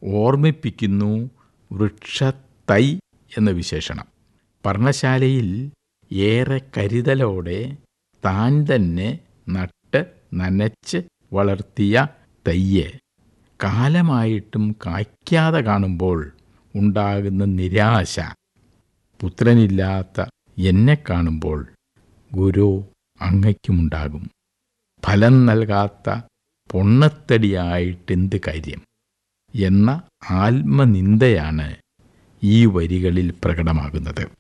ഓർമ്മിപ്പിക്കുന്നു വൃക്ഷത്തൈ എന്ന വിശേഷണം പർണശാലയിൽ ഏറെ കരുതലോടെ താൻ തന്നെ നട്ട് നനച്ച് വളർത്തിയ തയ്യ് കാലമായിട്ടും കായ്ക്കാതെ കാണുമ്പോൾ ഉണ്ടാകുന്ന നിരാശ പുത്രനില്ലാത്ത എന്നെ കാണുമ്പോൾ ഗുരു അങ്ങയ്ക്കുമുണ്ടാകും ഫലം നൽകാത്ത പൊണ്ണത്തടിയായിട്ടെന്ത് കാര്യം എന്ന ആത്മനിന്ദയാണ് ഈ വരികളിൽ പ്രകടമാകുന്നത്